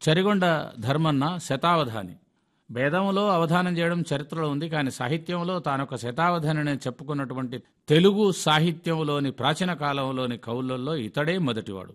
చరిగొండ ధర్మన్న శతావధాని వేదంలో అవధానం చేయడం చరిత్రలో ఉంది కానీ సాహిత్యంలో తానొక శతావధాని చెప్పుకున్నటువంటి తెలుగు సాహిత్యంలోని ప్రాచీన కాలంలోని కవులలో ఇతడే మొదటివాడు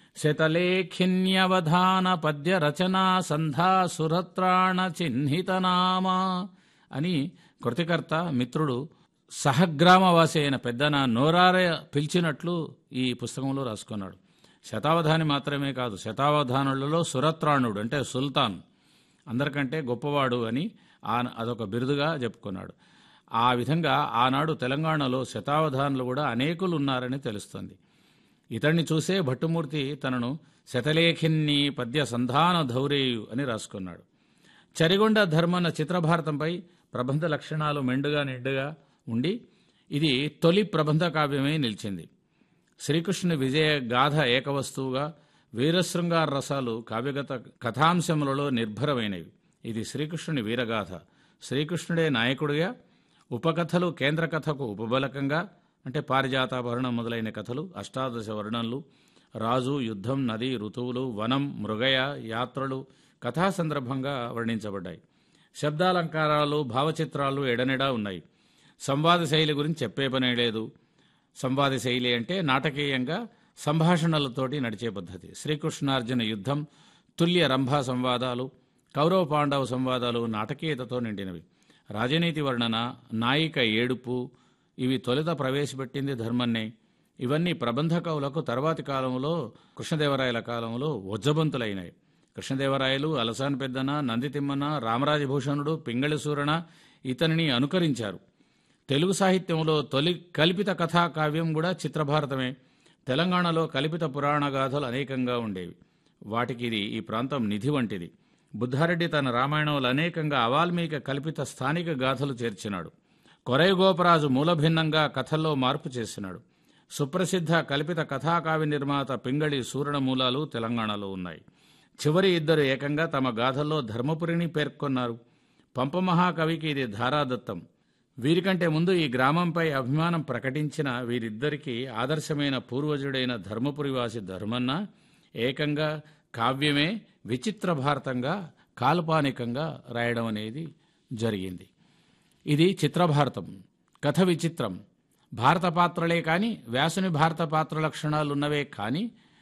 శతలేఖిన్యవధాన పద్య రచనా సంధా సురత్రాణ చిహ్నితనామా అని కృతికర్త మిత్రుడు సహగ్రామవాసి అయిన పెద్దన నోరార పిలిచినట్లు ఈ పుస్తకంలో రాసుకున్నాడు శతావధాని మాత్రమే కాదు శతావధానులలో సురత్రాణుడు అంటే సుల్తాన్ అందరికంటే గొప్పవాడు అని ఆ అదొక బిరుదుగా చెప్పుకున్నాడు ఆ విధంగా ఆనాడు తెలంగాణలో శతావధానులు కూడా అనేకులు ఉన్నారని తెలుస్తుంది ఇతన్ని చూసే భట్టుమూర్తి తనను శతలేఖిన్ని పద్య సంధాన ధౌరేయు అని రాసుకున్నాడు చరిగొండ ధర్మన్న చిత్రభారతంపై ప్రబంధ లక్షణాలు మెండుగా నిండుగా ఉండి ఇది తొలి ప్రబంధ కావ్యమై నిలిచింది శ్రీకృష్ణుని విజయ గాథ ఏకవస్తువుగా వీరశృంగార రసాలు కావ్యగత కథాంశములలో నిర్భరమైనవి ఇది శ్రీకృష్ణుని వీరగాథ శ్రీకృష్ణుడే నాయకుడిగా ఉపకథలు కేంద్ర కథకు ఉపబలకంగా అంటే పారిజాతాభరణం మొదలైన కథలు అష్టాదశ వర్ణనలు రాజు యుద్ధం నది ఋతువులు వనం మృగయ యాత్రలు కథా సందర్భంగా వర్ణించబడ్డాయి శబ్దాలంకారాలు భావచిత్రాలు ఎడనెడా ఉన్నాయి సంవాద శైలి గురించి చెప్పే పనే లేదు సంవాద శైలి అంటే నాటకీయంగా సంభాషణలతోటి నడిచే పద్ధతి శ్రీకృష్ణార్జున యుద్ధం తుల్య రంభా సంవాదాలు కౌరవ పాండవ సంవాదాలు నాటకీయతతో నిండినవి రాజనీతి వర్ణన నాయిక ఏడుపు ఇవి తొలుత ప్రవేశపెట్టింది ధర్మన్నే ఇవన్నీ ప్రబంధ కవులకు తర్వాతి కాలంలో కృష్ణదేవరాయల కాలంలో ఉజ్జబంతులైనాయి కృష్ణదేవరాయలు అలసాని పెద్దన నందితిమ్మన రామరాజభూషణుడు పింగళి సూరణ ఇతనిని అనుకరించారు తెలుగు సాహిత్యంలో తొలి కల్పిత కథా కావ్యం కూడా చిత్రభారతమే తెలంగాణలో కల్పిత పురాణ గాథలు అనేకంగా ఉండేవి వాటికి ఇది ఈ ప్రాంతం నిధి వంటిది బుద్ధారెడ్డి తన రామాయణంలో అనేకంగా అవాల్మీక కల్పిత స్థానిక గాథలు చేర్చినాడు కొరై గోపరాజు మూలభిన్నంగా కథల్లో మార్పు చేసినాడు సుప్రసిద్ధ కల్పిత కథాకావ్య నిర్మాత పింగళి సూరణ మూలాలు తెలంగాణలో ఉన్నాయి చివరి ఇద్దరు ఏకంగా తమ గాథల్లో ధర్మపురిని పేర్కొన్నారు పంప మహాకవికి ఇది ధారాదత్తం వీరికంటే ముందు ఈ గ్రామంపై అభిమానం ప్రకటించిన వీరిద్దరికీ ఆదర్శమైన పూర్వజుడైన ధర్మపురివాసి ధర్మన్న ఏకంగా కావ్యమే విచిత్ర భారతంగా కాల్పానికంగా రాయడం అనేది జరిగింది ఇది చిత్రభారతం కథ విచిత్రం భారత పాత్రలే కానీ వ్యాసుని భారత పాత్ర లక్షణాలు ఉన్నవే కానీ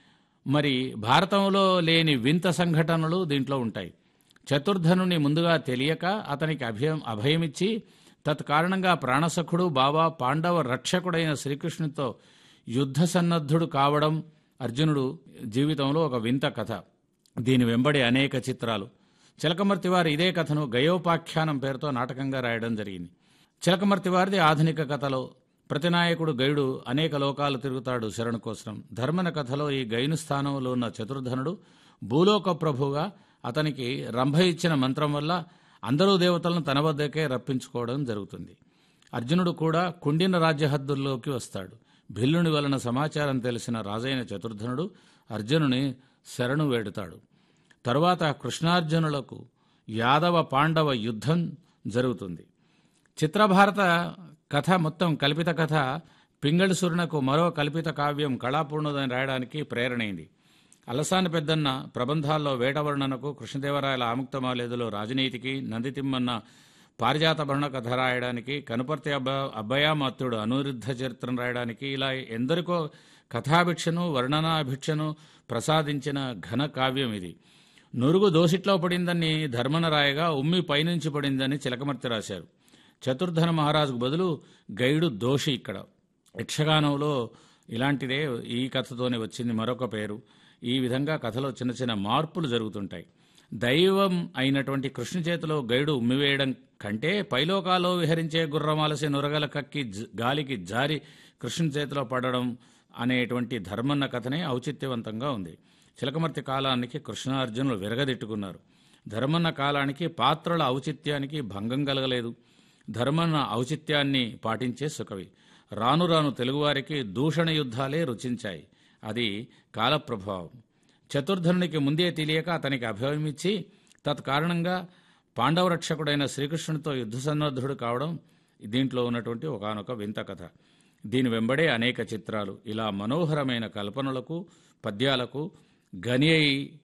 మరి భారతంలో లేని వింత సంఘటనలు దీంట్లో ఉంటాయి చతుర్ధనుని ముందుగా తెలియక అతనికి అభయం అభయమిచ్చి తత్కారణంగా ప్రాణసఖుడు బాబా పాండవ రక్షకుడైన శ్రీకృష్ణునితో యుద్ధ సన్నద్ధుడు కావడం అర్జునుడు జీవితంలో ఒక వింత కథ దీని వెంబడి అనేక చిత్రాలు చిలకమర్తి వారి ఇదే కథను గయోపాఖ్యానం పేరుతో నాటకంగా రాయడం జరిగింది చిలకమర్తి వారిది ఆధునిక కథలో ప్రతినాయకుడు గైడు అనేక లోకాలు తిరుగుతాడు శరణు కోసం ధర్మన కథలో ఈ గైను స్థానంలో ఉన్న చతుర్ధనుడు భూలోక ప్రభుగా అతనికి రంభ ఇచ్చిన మంత్రం వల్ల అందరూ దేవతలను తన వద్దకే రప్పించుకోవడం జరుగుతుంది అర్జునుడు కూడా కుండిన రాజ్య హద్దుల్లోకి వస్తాడు భిల్లుని వలన సమాచారం తెలిసిన రాజైన చతుర్ధనుడు అర్జునుని శరణు వేడుతాడు తరువాత కృష్ణార్జునులకు యాదవ పాండవ యుద్ధం జరుగుతుంది చిత్రభారత కథ మొత్తం కల్పిత కథ పింగళిసురునకు మరో కల్పిత కావ్యం కళాపూర్ణుదని రాయడానికి ప్రేరణైంది అలసాని పెద్దన్న ప్రబంధాల్లో వేటవర్ణనకు కృష్ణదేవరాయల ఆముక్తమాలేదులో రాజనీతికి నందితిమ్మన్న పారిజాత భరణ కథ రాయడానికి కనుపర్తి అబ్బ అబ్బయామాత్యుడు అనురుద్ధ చరిత్రను రాయడానికి ఇలా ఎందరికో కథాభిక్షను వర్ణనాభిక్షను ప్రసాదించిన ఘన కావ్యం ఇది నురుగు దోసిట్లో పడిందని ధర్మన రాయగా ఉమ్మి పైనుంచి పడిందని చిలకమర్తి రాశారు చతుర్ధన మహారాజుకు బదులు గైడు దోషి ఇక్కడ యక్షగానంలో ఇలాంటిదే ఈ కథతోనే వచ్చింది మరొక పేరు ఈ విధంగా కథలో చిన్న చిన్న మార్పులు జరుగుతుంటాయి దైవం అయినటువంటి కృష్ణ చేతిలో గైడు ఉమ్మివేయడం కంటే పైలోకాలో విహరించే గుర్రమాలసి నురగల కక్కి జ- గాలికి జారి కృష్ణ చేతిలో పడడం అనేటువంటి ధర్మన్న కథనే ఔచిత్యవంతంగా ఉంది చిలకమర్తి కాలానికి కృష్ణార్జునులు విరగదిట్టుకున్నారు ధర్మన్న కాలానికి పాత్రల ఔచిత్యానికి భంగం కలగలేదు ధర్మన్న ఔచిత్యాన్ని పాటించే సుకవి రాను రాను తెలుగువారికి దూషణ యుద్ధాలే రుచించాయి అది కాలప్రభావం చతుర్ధనునికి ముందే తెలియక అతనికి అభయమిచ్చి తత్కారణంగా పాండవ రక్షకుడైన శ్రీకృష్ణునితో యుద్ధ సన్నద్ధుడు కావడం దీంట్లో ఉన్నటువంటి ఒకానొక వింత కథ దీని వెంబడే అనేక చిత్రాలు ఇలా మనోహరమైన కల్పనలకు పద్యాలకు గని అయి